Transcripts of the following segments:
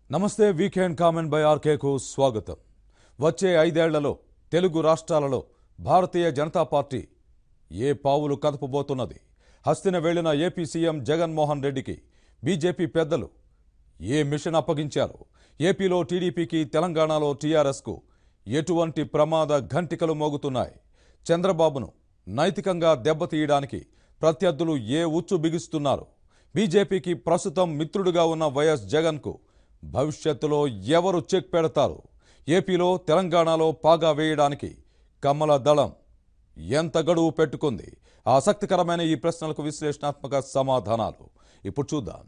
నమస్తే weekend comment by ఆర్కేకు స్వాగతం వచ్చే ఐదేళ్లలో తెలుగు రాష్ట్రాలలో భారతీయ జనతా పార్టీ ఏ పావులు కదపబోతున్నది హస్తిన వెళ్లిన ఏపీ సీఎం జగన్మోహన్ రెడ్డికి బీజేపీ పెద్దలు ఏ మిషన్ అప్పగించారు ఏపీలో టీడీపీకి తెలంగాణలో టీఆర్ఎస్కు ఎటువంటి ప్రమాద ఘంటికలు మోగుతున్నాయి చంద్రబాబును నైతికంగా దెబ్బతీయడానికి ప్రత్యర్థులు ఏ ఉచ్చు బిగిస్తున్నారు బీజేపీకి ప్రస్తుతం మిత్రుడుగా ఉన్న వైఎస్ జగన్కు భవిష్యత్తులో ఎవరు చెక్ పెడతారు ఏపీలో తెలంగాణలో పాగా వేయడానికి కమల దళం ఎంత గడువు పెట్టుకుంది ఆసక్తికరమైన ఈ ప్రశ్నలకు విశ్లేషణాత్మక సమాధానాలు ఇప్పుడు చూద్దాం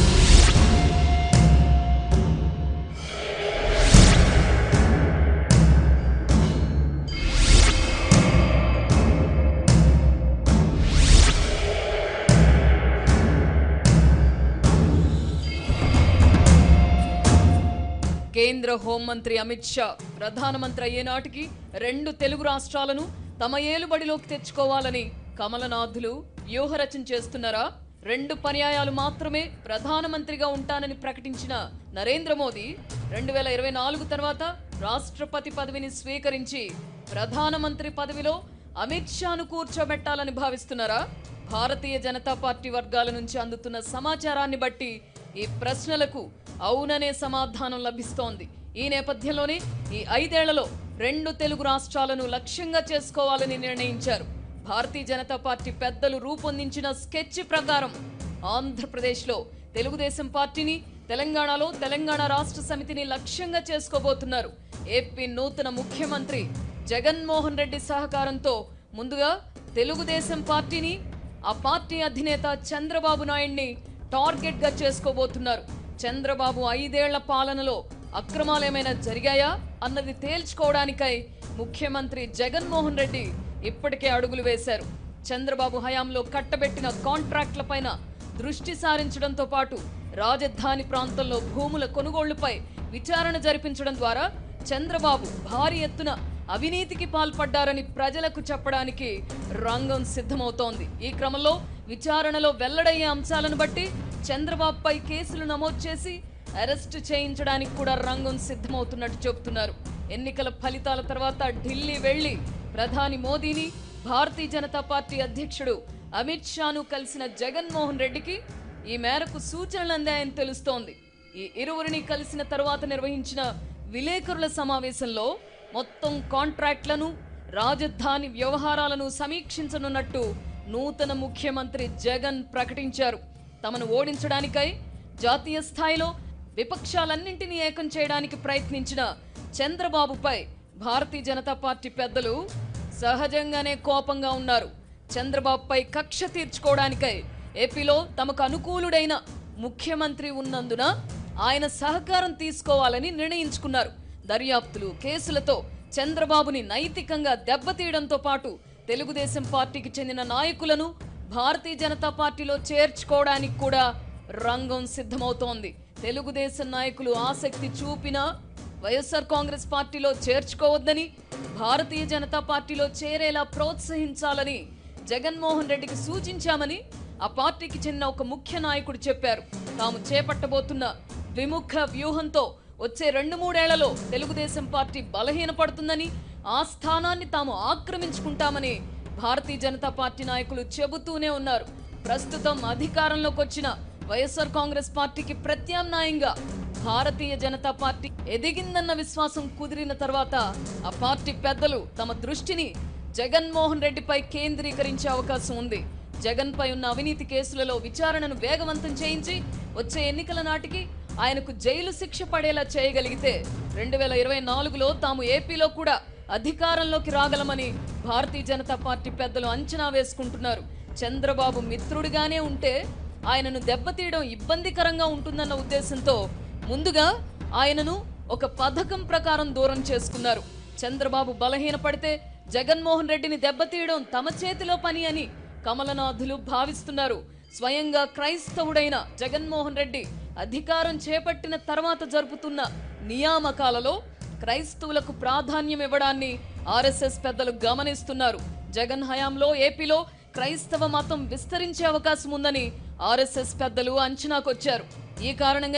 కేంద్ర హోంమంత్రి అమిత్ షా ప్రధానమంత్రి అయ్యే నాటికి రెండు తెలుగు రాష్ట్రాలను తమ ఏలుబడిలోకి తెచ్చుకోవాలని కమలనాథులు వ్యూహరచన చేస్తున్నారా రెండు పర్యాయాలు మాత్రమే ప్రధానమంత్రిగా ఉంటానని ప్రకటించిన నరేంద్ర మోదీ రెండు వేల ఇరవై నాలుగు తర్వాత రాష్ట్రపతి పదవిని స్వీకరించి ప్రధానమంత్రి పదవిలో అమిత్ షాను కూర్చోబెట్టాలని భావిస్తున్నారా భారతీయ జనతా పార్టీ వర్గాల నుంచి అందుతున్న సమాచారాన్ని బట్టి ఈ ప్రశ్నలకు అవుననే సమాధానం లభిస్తోంది ఈ నేపథ్యంలోనే ఈ ఐదేళ్లలో రెండు తెలుగు రాష్ట్రాలను లక్ష్యంగా చేసుకోవాలని నిర్ణయించారు భారతీయ జనతా పార్టీ పెద్దలు రూపొందించిన స్కెచ్ ప్రకారం ఆంధ్రప్రదేశ్లో తెలుగుదేశం పార్టీని తెలంగాణలో తెలంగాణ రాష్ట్ర సమితిని లక్ష్యంగా చేసుకోబోతున్నారు ఏపీ నూతన ముఖ్యమంత్రి జగన్మోహన్ రెడ్డి సహకారంతో ముందుగా తెలుగుదేశం పార్టీని ఆ పార్టీ అధినేత చంద్రబాబు నాయుడిని టార్గెట్ గా చేసుకోబోతున్నారు చంద్రబాబు ఐదేళ్ల పాలనలో అక్రమాలేమైనా జరిగాయా అన్నది తేల్చుకోవడానికై ముఖ్యమంత్రి జగన్మోహన్ రెడ్డి ఇప్పటికే అడుగులు వేశారు చంద్రబాబు హయాంలో కట్టబెట్టిన కాంట్రాక్ట్లపైన దృష్టి సారించడంతో పాటు రాజధాని ప్రాంతంలో భూముల కొనుగోళ్లపై విచారణ జరిపించడం ద్వారా చంద్రబాబు భారీ ఎత్తున అవినీతికి పాల్పడ్డారని ప్రజలకు చెప్పడానికి రంగం సిద్ధమవుతోంది ఈ క్రమంలో విచారణలో వెల్లడయ్యే అంశాలను బట్టి చంద్రబాబుపై కేసులు నమోదు చేసి అరెస్ట్ చేయించడానికి కూడా రంగం సిద్ధమవుతున్నట్టు చెబుతున్నారు ఎన్నికల ఫలితాల తర్వాత ఢిల్లీ వెళ్లి ప్రధాని మోదీని భారతీయ జనతా పార్టీ అధ్యక్షుడు అమిత్ షాను కలిసిన జగన్మోహన్ రెడ్డికి ఈ మేరకు సూచనలు అందాయని తెలుస్తోంది ఈ ఇరువురిని కలిసిన తరువాత నిర్వహించిన విలేకరుల సమావేశంలో మొత్తం కాంట్రాక్ట్లను రాజధాని వ్యవహారాలను సమీక్షించనున్నట్టు నూతన ముఖ్యమంత్రి జగన్ ప్రకటించారు తమను ఓడించడానికై జాతీయ స్థాయిలో విపక్షాలన్నింటినీ ఏకం చేయడానికి ప్రయత్నించిన చంద్రబాబుపై భారతీయ జనతా పార్టీ పెద్దలు సహజంగానే కోపంగా ఉన్నారు చంద్రబాబుపై కక్ష తీర్చుకోవడానికై ఏపీలో తమకు అనుకూలుడైన ముఖ్యమంత్రి ఉన్నందున ఆయన సహకారం తీసుకోవాలని నిర్ణయించుకున్నారు దర్యాప్తులు కేసులతో చంద్రబాబుని నైతికంగా దెబ్బతీయడంతో పాటు తెలుగుదేశం పార్టీకి చెందిన నాయకులను భారతీయ జనతా పార్టీలో చేర్చుకోవడానికి కూడా రంగం సిద్ధమవుతోంది తెలుగుదేశం నాయకులు ఆసక్తి చూపినా వైఎస్ఆర్ కాంగ్రెస్ పార్టీలో చేర్చుకోవద్దని భారతీయ జనతా పార్టీలో చేరేలా ప్రోత్సహించాలని జగన్మోహన్ రెడ్డికి సూచించామని ఆ పార్టీకి చెందిన ఒక ముఖ్య నాయకుడు చెప్పారు తాము చేపట్టబోతున్న విముఖ వ్యూహంతో వచ్చే రెండు మూడేళ్లలో తెలుగుదేశం పార్టీ బలహీనపడుతుందని ఆ స్థానాన్ని తాము ఆక్రమించుకుంటామని భారతీయ జనతా పార్టీ నాయకులు చెబుతూనే ఉన్నారు ప్రస్తుతం అధికారంలోకి వచ్చిన వైఎస్ఆర్ కాంగ్రెస్ పార్టీకి ప్రత్యామ్నాయంగా భారతీయ జనతా పార్టీ ఎదిగిందన్న విశ్వాసం కుదిరిన తర్వాత ఆ పార్టీ పెద్దలు తమ దృష్టిని జగన్మోహన్ రెడ్డిపై కేంద్రీకరించే అవకాశం ఉంది జగన్ పై ఉన్న అవినీతి కేసులలో విచారణను వేగవంతం చేయించి వచ్చే ఎన్నికల నాటికి ఆయనకు జైలు శిక్ష పడేలా చేయగలిగితే రెండు వేల ఇరవై నాలుగులో తాము ఏపీలో కూడా అధికారంలోకి రాగలమని భారతీయ జనతా పార్టీ పెద్దలు అంచనా వేసుకుంటున్నారు చంద్రబాబు మిత్రుడిగానే ఉంటే ఆయనను దెబ్బతీయడం ఇబ్బందికరంగా ఉంటుందన్న ఉద్దేశంతో ముందుగా ఆయనను ఒక పథకం ప్రకారం దూరం చేసుకున్నారు చంద్రబాబు బలహీనపడితే జగన్మోహన్ రెడ్డిని దెబ్బతీయడం తమ చేతిలో పని అని కమలనాథులు భావిస్తున్నారు స్వయంగా క్రైస్తవుడైన జగన్మోహన్ రెడ్డి అధికారం చేపట్టిన తర్వాత జరుపుతున్న నియామకాలలో క్రైస్తవులకు ప్రాధాన్యం ఇవ్వడాన్ని ఆర్ఎస్ఎస్ పెద్దలు గమనిస్తున్నారు జగన్ హయాంలో ఏపీలో క్రైస్తవ మతం విస్తరించే అవకాశం ఉందని ఆర్ఎస్ఎస్ పెద్దలు అంచనాకొచ్చారు ఈ కారణంగానే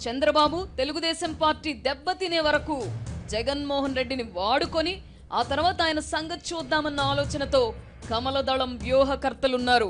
చంద్రబాబు తెలుగుదేశం పార్టీ దెబ్బతినే వరకు జగన్మోహన్ రెడ్డిని వాడుకొని ఆ తర్వాత ఆయన సంగతి చూద్దామన్న ఆలోచనతో కమలదళం వ్యూహకర్తలున్నారు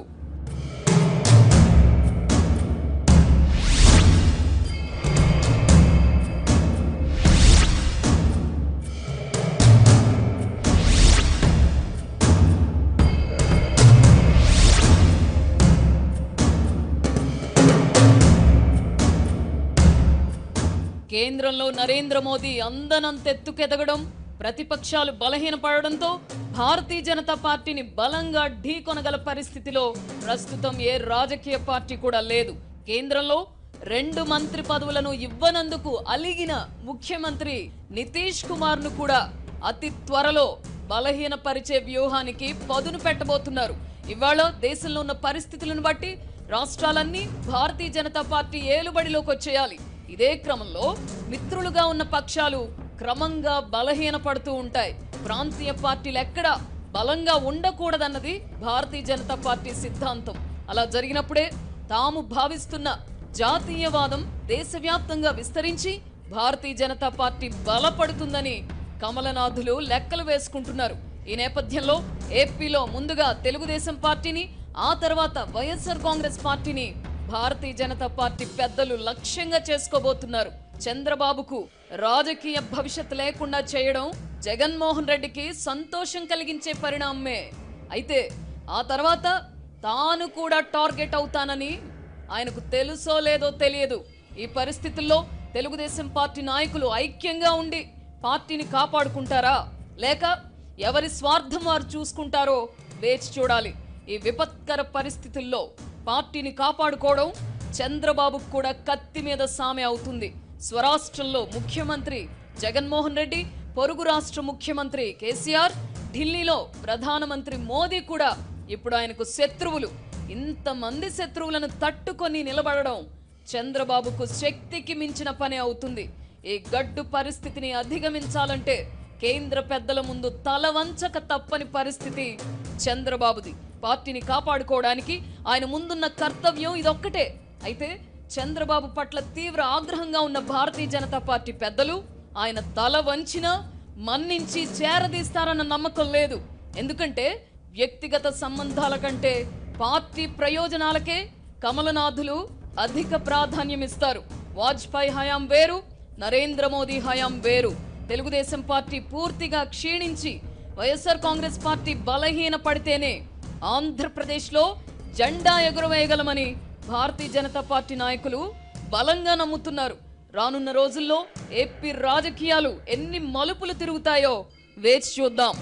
కేంద్రంలో నరేంద్ర మోదీ అందనంతెత్తుకెదగడం ప్రతిపక్షాలు బలహీనపడడంతో భారతీయ జనతా పార్టీని బలంగా ఢీకొనగల పరిస్థితిలో ప్రస్తుతం ఏ రాజకీయ పార్టీ కూడా లేదు కేంద్రంలో రెండు మంత్రి పదవులను ఇవ్వనందుకు అలిగిన ముఖ్యమంత్రి నితీష్ కుమార్ ను కూడా అతి త్వరలో బలహీనపరిచే వ్యూహానికి పదును పెట్టబోతున్నారు ఇవాళ దేశంలో ఉన్న పరిస్థితులను బట్టి రాష్ట్రాలన్నీ భారతీయ జనతా పార్టీ ఏలుబడిలోకి వచ్చేయాలి ఇదే క్రమంలో మిత్రులుగా ఉన్న పక్షాలు క్రమంగా బలహీనపడుతూ ఉంటాయి ప్రాంతీయ పార్టీలు ఎక్కడ బలంగా ఉండకూడదన్నది భారతీయ జనతా పార్టీ సిద్ధాంతం అలా జరిగినప్పుడే తాము భావిస్తున్న జాతీయవాదం దేశవ్యాప్తంగా విస్తరించి భారతీయ జనతా పార్టీ బలపడుతుందని కమలనాథులు లెక్కలు వేసుకుంటున్నారు ఈ నేపథ్యంలో ఏపీలో ముందుగా తెలుగుదేశం పార్టీని ఆ తర్వాత వైఎస్ఆర్ కాంగ్రెస్ పార్టీని భారతీయ జనతా పార్టీ పెద్దలు లక్ష్యంగా చేసుకోబోతున్నారు చంద్రబాబుకు రాజకీయ భవిష్యత్ లేకుండా చేయడం జగన్మోహన్ రెడ్డికి సంతోషం కలిగించే పరిణామమే అయితే ఆ తర్వాత తాను కూడా టార్గెట్ అవుతానని ఆయనకు తెలుసో లేదో తెలియదు ఈ పరిస్థితుల్లో తెలుగుదేశం పార్టీ నాయకులు ఐక్యంగా ఉండి పార్టీని కాపాడుకుంటారా లేక ఎవరి స్వార్థం వారు చూసుకుంటారో వేచి చూడాలి ఈ విపత్కర పరిస్థితుల్లో పార్టీని కాపాడుకోవడం చంద్రబాబుకు కూడా కత్తి మీద సామె అవుతుంది స్వరాష్ట్రంలో ముఖ్యమంత్రి జగన్మోహన్ రెడ్డి పొరుగు రాష్ట్ర ముఖ్యమంత్రి కేసీఆర్ ఢిల్లీలో ప్రధానమంత్రి మోదీ కూడా ఇప్పుడు ఆయనకు శత్రువులు ఇంతమంది శత్రువులను తట్టుకొని నిలబడడం చంద్రబాబుకు శక్తికి మించిన పని అవుతుంది ఈ గడ్డు పరిస్థితిని అధిగమించాలంటే కేంద్ర పెద్దల ముందు తల వంచక తప్పని పరిస్థితి చంద్రబాబుది పార్టీని కాపాడుకోవడానికి ఆయన ముందున్న కర్తవ్యం ఇదొక్కటే అయితే చంద్రబాబు పట్ల తీవ్ర ఆగ్రహంగా ఉన్న భారతీయ జనతా పార్టీ పెద్దలు ఆయన తల వంచినా మన్నించి చేరదీస్తారన్న నమ్మకం లేదు ఎందుకంటే వ్యక్తిగత సంబంధాల కంటే పార్టీ ప్రయోజనాలకే కమలనాథులు అధిక ప్రాధాన్యం ఇస్తారు వాజ్పేయి హయాం వేరు నరేంద్ర మోదీ హయాం వేరు తెలుగుదేశం పార్టీ పూర్తిగా క్షీణించి వైఎస్ఆర్ కాంగ్రెస్ పార్టీ బలహీన పడితేనే ఆంధ్రప్రదేశ్లో జెండా ఎగురవేయగలమని భారతీయ జనతా పార్టీ నాయకులు బలంగా నమ్ముతున్నారు రానున్న రోజుల్లో ఏపీ రాజకీయాలు ఎన్ని మలుపులు తిరుగుతాయో వేచి చూద్దాం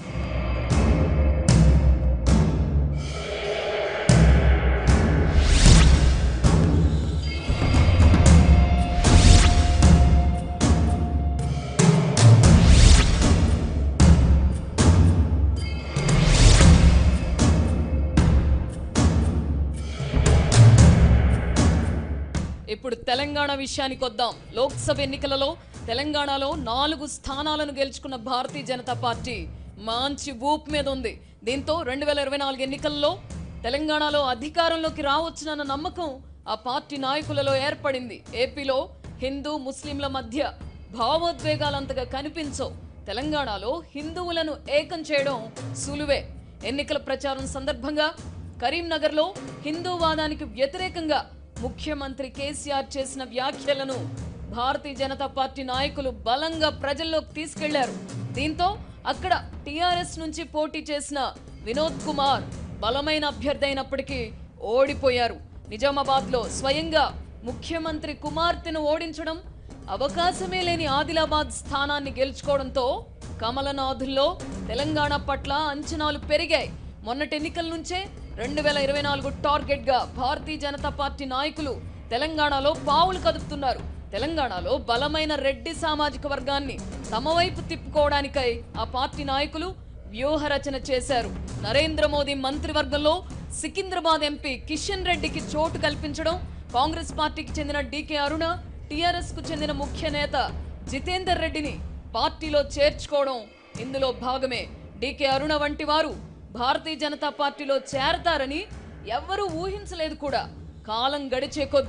ఇప్పుడు తెలంగాణ విషయానికి వద్దాం లోక్సభ ఎన్నికలలో తెలంగాణలో నాలుగు స్థానాలను గెలుచుకున్న భారతీయ జనతా పార్టీ మంచి ఊపు మీద ఉంది దీంతో రెండు వేల ఇరవై నాలుగు ఎన్నికల్లో తెలంగాణలో అధికారంలోకి రావచ్చునన్న నమ్మకం ఆ పార్టీ నాయకులలో ఏర్పడింది ఏపీలో హిందూ ముస్లింల మధ్య భావోద్వేగాలంతగా కనిపించవు తెలంగాణలో హిందువులను ఏకం చేయడం సులువే ఎన్నికల ప్రచారం సందర్భంగా కరీంనగర్లో హిందూవాదానికి వ్యతిరేకంగా ముఖ్యమంత్రి కేసీఆర్ చేసిన వ్యాఖ్యలను భారతీయ జనతా పార్టీ నాయకులు బలంగా ప్రజల్లోకి తీసుకెళ్లారు దీంతో అక్కడ టీఆర్ఎస్ నుంచి పోటీ చేసిన వినోద్ కుమార్ బలమైన అభ్యర్థి అయినప్పటికీ ఓడిపోయారు నిజామాబాద్ లో స్వయంగా ముఖ్యమంత్రి కుమార్తెను ఓడించడం అవకాశమే లేని ఆదిలాబాద్ స్థానాన్ని గెలుచుకోవడంతో కమలనాథుల్లో తెలంగాణ పట్ల అంచనాలు పెరిగాయి మొన్నటి ఎన్నికల నుంచే రెండు వేల ఇరవై నాలుగు టార్గెట్ గా భారతీయ జనతా పార్టీ నాయకులు తెలంగాణలో పావులు కదుపుతున్నారు తెలంగాణలో బలమైన రెడ్డి సామాజిక వర్గాన్ని తమ వైపు తిప్పుకోవడానికై ఆ పార్టీ నాయకులు వ్యూహ రచన చేశారు నరేంద్ర మోదీ మంత్రివర్గంలో సికింద్రాబాద్ ఎంపీ కిషన్ రెడ్డికి చోటు కల్పించడం కాంగ్రెస్ పార్టీకి చెందిన డీకే అరుణ టీఆర్ఎస్ కు చెందిన ముఖ్య నేత జితేందర్ రెడ్డిని పార్టీలో చేర్చుకోవడం ఇందులో భాగమే డీకే అరుణ వంటి వారు భారతీయ జనతా పార్టీలో చేరతారని ఎవ్వరూ ఊహించలేదు కూడా కాలం గడిచే కొద్దీ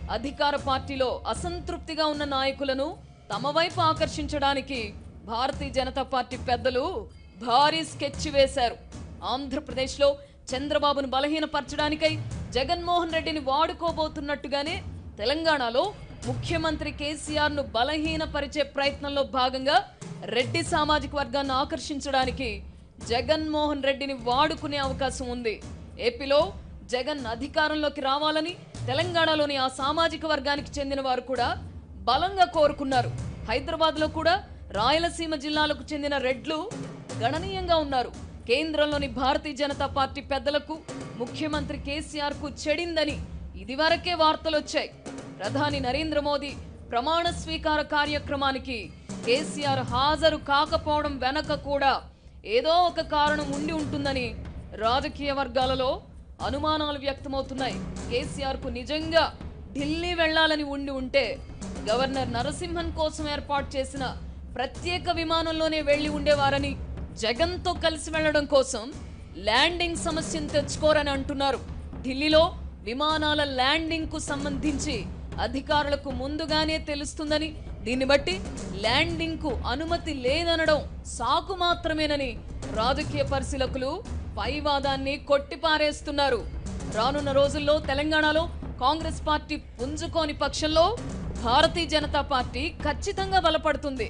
అధికార పార్టీలో అసంతృప్తిగా ఉన్న నాయకులను తమ వైపు ఆకర్షించడానికి భారతీయ జనతా పార్టీ పెద్దలు భారీ స్కెచ్ వేశారు ఆంధ్రప్రదేశ్లో చంద్రబాబును బలహీనపరచడానికై జగన్మోహన్ రెడ్డిని వాడుకోబోతున్నట్టుగానే తెలంగాణలో ముఖ్యమంత్రి కేసీఆర్ ను బలహీనపరిచే ప్రయత్నంలో భాగంగా రెడ్డి సామాజిక వర్గాన్ని ఆకర్షించడానికి జగన్మోహన్ రెడ్డిని వాడుకునే అవకాశం ఉంది ఏపీలో జగన్ అధికారంలోకి రావాలని తెలంగాణలోని ఆ సామాజిక వర్గానికి చెందిన వారు కూడా బలంగా కోరుకున్నారు హైదరాబాద్ లో కూడా రాయలసీమ జిల్లాలకు చెందిన రెడ్లు గణనీయంగా ఉన్నారు కేంద్రంలోని భారతీయ జనతా పార్టీ పెద్దలకు ముఖ్యమంత్రి కేసీఆర్ కు చెడిందని ఇదివరకే వార్తలొచ్చాయి ప్రధాని నరేంద్ర మోదీ ప్రమాణ స్వీకార కార్యక్రమానికి కేసీఆర్ హాజరు కాకపోవడం వెనక కూడా ఏదో ఒక కారణం ఉండి ఉంటుందని రాజకీయ వర్గాలలో అనుమానాలు వ్యక్తమవుతున్నాయి కేసీఆర్ కు నిజంగా ఢిల్లీ వెళ్లాలని ఉండి ఉంటే గవర్నర్ నరసింహన్ కోసం ఏర్పాటు చేసిన ప్రత్యేక విమానంలోనే వెళ్లి ఉండేవారని జగన్ తో కలిసి వెళ్లడం కోసం ల్యాండింగ్ సమస్యను తెచ్చుకోరని అంటున్నారు ఢిల్లీలో విమానాల ల్యాండింగ్ కు సంబంధించి అధికారులకు ముందుగానే తెలుస్తుందని దీన్ని బట్టి ల్యాండింగ్ కు అనుమతి లేదనడం సాకు మాత్రమేనని రాజకీయ పరిశీలకులు పైవాదాన్ని కొట్టిపారేస్తున్నారు రానున్న రోజుల్లో తెలంగాణలో కాంగ్రెస్ పార్టీ పుంజుకోని పక్షంలో భారతీయ జనతా పార్టీ ఖచ్చితంగా బలపడుతుంది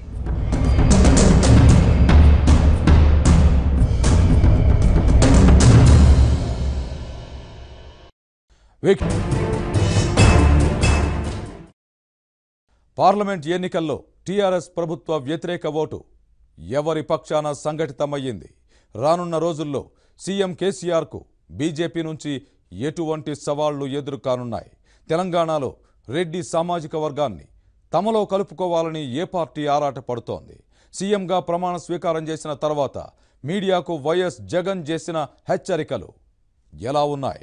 వీక్ పార్లమెంట్ ఎన్నికల్లో టీఆర్ఎస్ ప్రభుత్వ వ్యతిరేక ఓటు ఎవరి పక్షాన సంఘటితమయ్యింది రానున్న రోజుల్లో సీఎం కేసీఆర్కు బీజేపీ నుంచి ఎటువంటి సవాళ్లు ఎదురుకానున్నాయి తెలంగాణలో రెడ్డి సామాజిక వర్గాన్ని తమలో కలుపుకోవాలని ఏ పార్టీ ఆరాటపడుతోంది సీఎంగా ప్రమాణ స్వీకారం చేసిన తర్వాత మీడియాకు వైఎస్ జగన్ చేసిన హెచ్చరికలు ఎలా ఉన్నాయి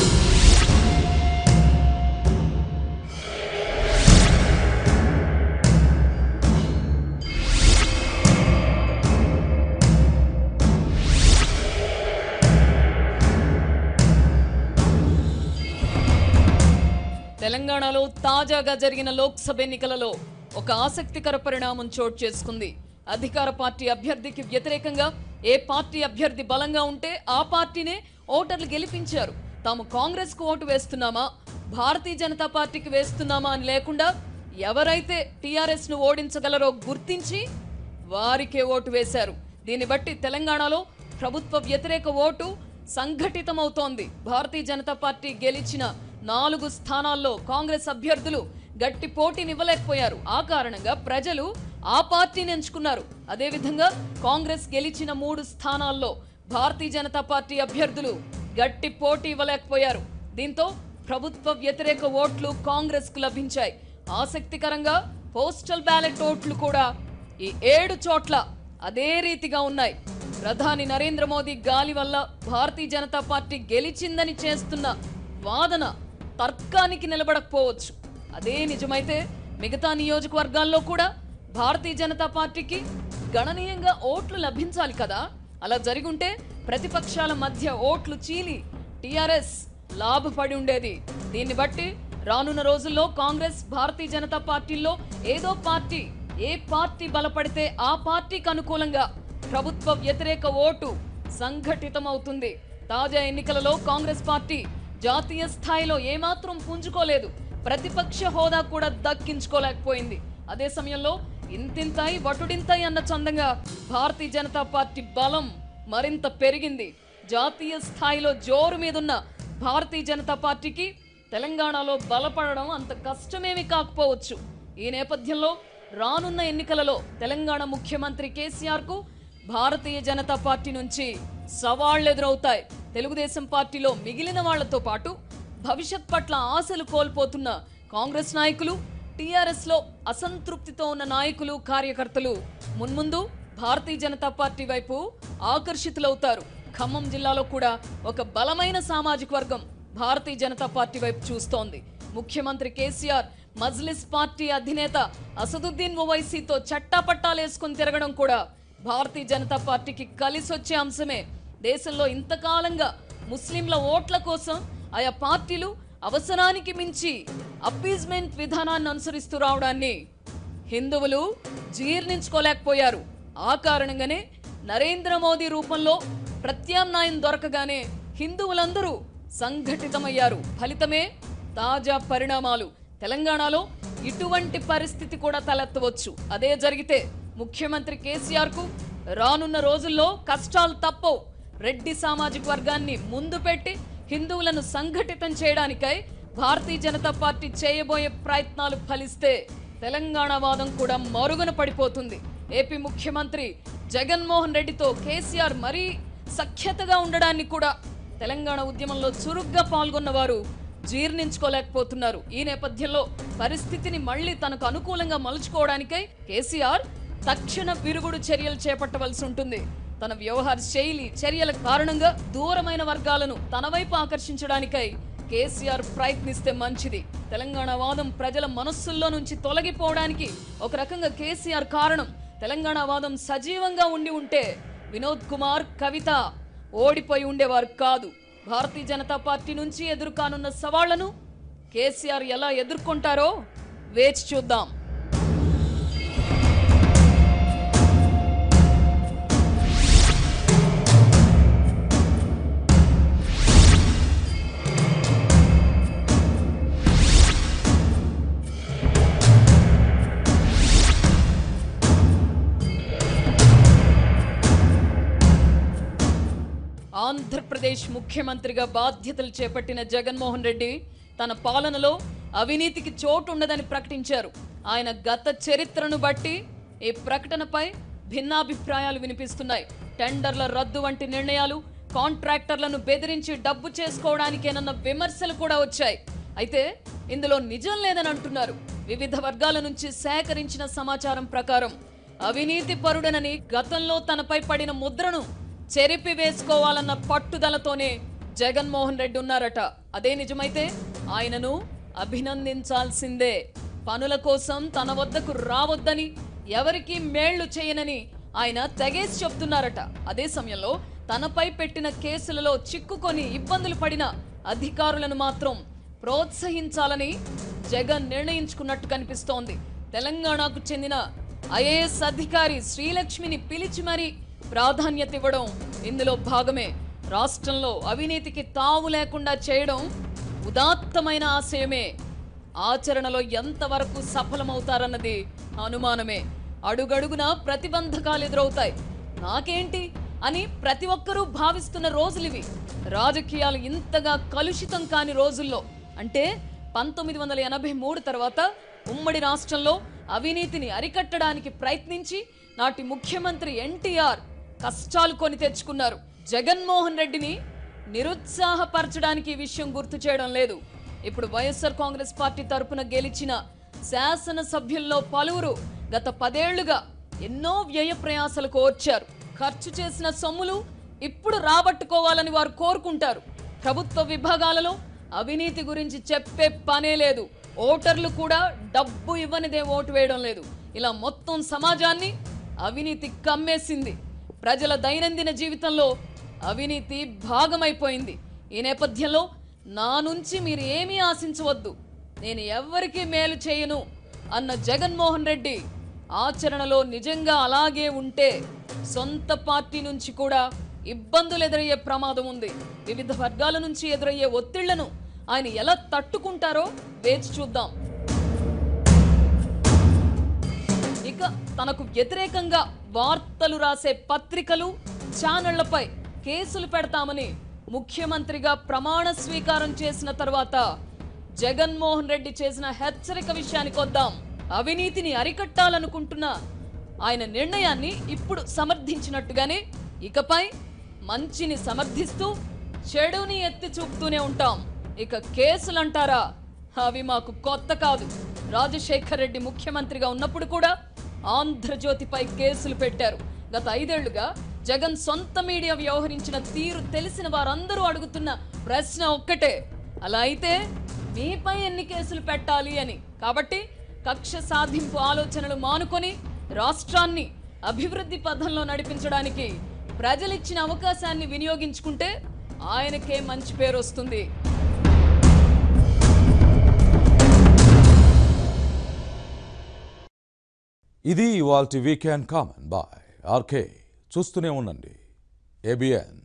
తెలంగాణలో తాజాగా జరిగిన లోక్సభ ఎన్నికలలో ఒక ఆసక్తికర పరిణామం చోటు చేసుకుంది అధికార పార్టీ అభ్యర్థికి వ్యతిరేకంగా ఏ పార్టీ అభ్యర్థి బలంగా ఉంటే ఆ పార్టీనే ఓటర్లు గెలిపించారు తాము కాంగ్రెస్ కు ఓటు వేస్తున్నామా భారతీయ జనతా పార్టీకి వేస్తున్నామా అని లేకుండా ఎవరైతే టీఆర్ఎస్ ను ఓడించగలరో గుర్తించి వారికే ఓటు వేశారు దీన్ని బట్టి తెలంగాణలో ప్రభుత్వ వ్యతిరేక ఓటు సంఘటితమవుతోంది భారతీయ జనతా పార్టీ గెలిచిన నాలుగు స్థానాల్లో కాంగ్రెస్ అభ్యర్థులు గట్టి పోటీనివ్వలేకపోయారు ఆ కారణంగా ప్రజలు ఆ పార్టీని ఎంచుకున్నారు అదేవిధంగా కాంగ్రెస్ గెలిచిన మూడు స్థానాల్లో భారతీయ జనతా పార్టీ అభ్యర్థులు గట్టి పోటీ ఇవ్వలేకపోయారు దీంతో ప్రభుత్వ వ్యతిరేక ఓట్లు కాంగ్రెస్ కు లభించాయి ఆసక్తికరంగా పోస్టల్ బ్యాలెట్ ఓట్లు కూడా ఈ ఏడు చోట్ల అదే రీతిగా ఉన్నాయి ప్రధాని నరేంద్ర మోదీ గాలి వల్ల భారతీయ జనతా పార్టీ గెలిచిందని చేస్తున్న వాదన తర్కానికి నిలబడకపోవచ్చు అదే నిజమైతే మిగతా నియోజకవర్గాల్లో కూడా భారతీయ జనతా పార్టీకి గణనీయంగా ఓట్లు లభించాలి కదా అలా జరిగుంటే ప్రతిపక్షాల మధ్య ఓట్లు చీలి టీఆర్ఎస్ లాభపడి ఉండేది దీన్ని బట్టి రానున్న రోజుల్లో కాంగ్రెస్ భారతీయ జనతా పార్టీల్లో ఏదో పార్టీ ఏ పార్టీ బలపడితే ఆ పార్టీకి అనుకూలంగా ప్రభుత్వ వ్యతిరేక ఓటు సంఘటితమవుతుంది తాజా ఎన్నికలలో కాంగ్రెస్ పార్టీ జాతీయ స్థాయిలో ఏమాత్రం పుంజుకోలేదు ప్రతిపక్ష హోదా కూడా దక్కించుకోలేకపోయింది అదే సమయంలో ఇంతింతాయి వటుడింతాయి అన్న చందంగా భారతీయ జనతా పార్టీ బలం మరింత పెరిగింది జాతీయ స్థాయిలో జోరు మీదున్న భారతీయ జనతా పార్టీకి తెలంగాణలో బలపడడం అంత కష్టమేమీ కాకపోవచ్చు ఈ నేపథ్యంలో రానున్న ఎన్నికలలో తెలంగాణ ముఖ్యమంత్రి కేసీఆర్ కు భారతీయ జనతా పార్టీ నుంచి సవాళ్లు ఎదురవుతాయి తెలుగుదేశం పార్టీలో మిగిలిన వాళ్లతో పాటు భవిష్యత్ పట్ల ఆశలు కోల్పోతున్న కాంగ్రెస్ నాయకులు టీఆర్ఎస్ లో అసంతృప్తితో ఉన్న నాయకులు కార్యకర్తలు మున్ముందు భారతీయ జనతా పార్టీ వైపు ఆకర్షితులవుతారు ఖమ్మం జిల్లాలో కూడా ఒక బలమైన సామాజిక వర్గం భారతీయ జనతా పార్టీ వైపు చూస్తోంది ముఖ్యమంత్రి కేసీఆర్ మజ్లిస్ పార్టీ అధినేత అసదుద్దీన్ ఓవైసీతో చట్టాపట్టాలేసుకుని తిరగడం కూడా భారతీయ జనతా పార్టీకి కలిసొచ్చే అంశమే దేశంలో ఇంతకాలంగా ముస్లింల ఓట్ల కోసం ఆయా పార్టీలు అవసరానికి మించి అప్పీజ్మెంట్ విధానాన్ని అనుసరిస్తూ రావడాన్ని హిందువులు జీర్ణించుకోలేకపోయారు ఆ కారణంగానే నరేంద్ర మోదీ రూపంలో ప్రత్యామ్నాయం దొరకగానే హిందువులందరూ సంఘటితమయ్యారు ఫలితమే తాజా పరిణామాలు తెలంగాణలో ఇటువంటి పరిస్థితి కూడా తలెత్తవచ్చు అదే జరిగితే ముఖ్యమంత్రి కేసీఆర్ కు రానున్న రోజుల్లో కష్టాలు తప్పవు రెడ్డి సామాజిక వర్గాన్ని ముందు పెట్టి హిందువులను సంఘటితం చేయడానికై భారతీయ జనతా పార్టీ చేయబోయే ప్రయత్నాలు ఫలిస్తే తెలంగాణ వాదం కూడా మరుగున పడిపోతుంది ఏపీ ముఖ్యమంత్రి జగన్మోహన్ రెడ్డితో కేసీఆర్ మరీ సఖ్యతగా ఉండడాన్ని కూడా తెలంగాణ ఉద్యమంలో చురుగ్గా పాల్గొన్న వారు జీర్ణించుకోలేకపోతున్నారు ఈ నేపథ్యంలో పరిస్థితిని మళ్ళీ తనకు అనుకూలంగా మలుచుకోవడానికై కేసీఆర్ తక్షణ విరుగుడు చర్యలు చేపట్టవలసి ఉంటుంది తన వ్యవహార శైలి చర్యల కారణంగా దూరమైన వర్గాలను తన వైపు ఆకర్షించడానికై కేసీఆర్ ప్రయత్నిస్తే మంచిది తెలంగాణ వాదం ప్రజల మనస్సుల్లో నుంచి తొలగిపోవడానికి ఒక రకంగా కేసీఆర్ కారణం తెలంగాణ వాదం సజీవంగా ఉండి ఉంటే వినోద్ కుమార్ కవిత ఓడిపోయి ఉండేవారు కాదు భారతీయ జనతా పార్టీ నుంచి ఎదుర్కానున్న సవాళ్లను కేసీఆర్ ఎలా ఎదుర్కొంటారో వేచి చూద్దాం ఆంధ్రప్రదేశ్ ముఖ్యమంత్రిగా బాధ్యతలు చేపట్టిన జగన్మోహన్ రెడ్డి తన పాలనలో అవినీతికి చోటు ఉండదని ప్రకటించారు ఆయన గత చరిత్రను బట్టి ఈ ప్రకటనపై భిన్నాభిప్రాయాలు వినిపిస్తున్నాయి టెండర్ల రద్దు వంటి నిర్ణయాలు కాంట్రాక్టర్లను బెదిరించి డబ్బు చేసుకోవడానికేనన్న విమర్శలు కూడా వచ్చాయి అయితే ఇందులో నిజం లేదని అంటున్నారు వివిధ వర్గాల నుంచి సేకరించిన సమాచారం ప్రకారం అవినీతి పరుడనని గతంలో తనపై పడిన ముద్రను చెరిపి వేసుకోవాలన్న పట్టుదలతోనే జగన్మోహన్ రెడ్డి ఉన్నారట అదే నిజమైతే ఆయనను అభినందించాల్సిందే పనుల కోసం తన వద్దకు రావద్దని ఎవరికీ మేళ్లు చేయనని ఆయన తెగేసి చెప్తున్నారట అదే సమయంలో తనపై పెట్టిన కేసులలో చిక్కుకొని ఇబ్బందులు పడిన అధికారులను మాత్రం ప్రోత్సహించాలని జగన్ నిర్ణయించుకున్నట్టు కనిపిస్తోంది తెలంగాణకు చెందిన ఐఏఎస్ అధికారి శ్రీలక్ష్మిని పిలిచి మరీ ప్రాధాన్యత ఇవ్వడం ఇందులో భాగమే రాష్ట్రంలో అవినీతికి తావు లేకుండా చేయడం ఉదాత్తమైన ఆశయమే ఆచరణలో ఎంతవరకు సఫలమవుతారన్నది అనుమానమే అడుగడుగునా ప్రతిబంధకాలు ఎదురవుతాయి నాకేంటి అని ప్రతి ఒక్కరూ భావిస్తున్న రోజులివి రాజకీయాలు ఇంతగా కలుషితం కాని రోజుల్లో అంటే పంతొమ్మిది వందల ఎనభై మూడు తర్వాత ఉమ్మడి రాష్ట్రంలో అవినీతిని అరికట్టడానికి ప్రయత్నించి నాటి ముఖ్యమంత్రి ఎన్టీఆర్ కష్టాలు కొని తెచ్చుకున్నారు జగన్మోహన్ రెడ్డిని నిరుత్సాహపరచడానికి ఈ విషయం గుర్తు చేయడం లేదు ఇప్పుడు వైఎస్ఆర్ కాంగ్రెస్ పార్టీ తరపున గెలిచిన శాసనసభ్యుల్లో పలువురు గత పదేళ్లుగా ఎన్నో వ్యయ ప్రయాసలు కోర్చారు ఖర్చు చేసిన సొమ్ములు ఇప్పుడు రాబట్టుకోవాలని వారు కోరుకుంటారు ప్రభుత్వ విభాగాలలో అవినీతి గురించి చెప్పే పనే లేదు ఓటర్లు కూడా డబ్బు ఇవ్వనిదే ఓటు వేయడం లేదు ఇలా మొత్తం సమాజాన్ని అవినీతి కమ్మేసింది ప్రజల దైనందిన జీవితంలో అవినీతి భాగమైపోయింది ఈ నేపథ్యంలో నా నుంచి మీరు ఏమీ ఆశించవద్దు నేను ఎవ్వరికీ మేలు చేయను అన్న జగన్మోహన్ రెడ్డి ఆచరణలో నిజంగా అలాగే ఉంటే సొంత పార్టీ నుంచి కూడా ఇబ్బందులు ఎదురయ్యే ప్రమాదం ఉంది వివిధ వర్గాల నుంచి ఎదురయ్యే ఒత్తిళ్లను ఆయన ఎలా తట్టుకుంటారో వేచి చూద్దాం ఇక తనకు వ్యతిరేకంగా వార్తలు రాసే పత్రికలు ఛానళ్లపై కేసులు పెడతామని ముఖ్యమంత్రిగా ప్రమాణ స్వీకారం చేసిన తర్వాత జగన్మోహన్ రెడ్డి చేసిన హెచ్చరిక విషయానికి వద్దాం అవినీతిని అరికట్టాలనుకుంటున్న ఆయన నిర్ణయాన్ని ఇప్పుడు సమర్థించినట్టుగానే ఇకపై మంచిని సమర్థిస్తూ చెడుని ఎత్తి చూపుతూనే ఉంటాం ఇక కేసులంటారా అవి మాకు కొత్త కాదు రాజశేఖర్ రెడ్డి ముఖ్యమంత్రిగా ఉన్నప్పుడు కూడా ఆంధ్రజ్యోతిపై కేసులు పెట్టారు గత ఐదేళ్లుగా జగన్ సొంత మీడియా వ్యవహరించిన తీరు తెలిసిన వారందరూ అడుగుతున్న ప్రశ్న ఒక్కటే అలా అయితే మీపై ఎన్ని కేసులు పెట్టాలి అని కాబట్టి కక్ష సాధింపు ఆలోచనలు మానుకొని రాష్ట్రాన్ని అభివృద్ధి పథంలో నడిపించడానికి ప్రజలిచ్చిన అవకాశాన్ని వినియోగించుకుంటే ఆయనకే మంచి పేరు వస్తుంది ఇది ఇవాల్టి వీకెండ్ కామన్ బాయ్ ఆర్కే చూస్తూనే ఉండండి ఏబిఎన్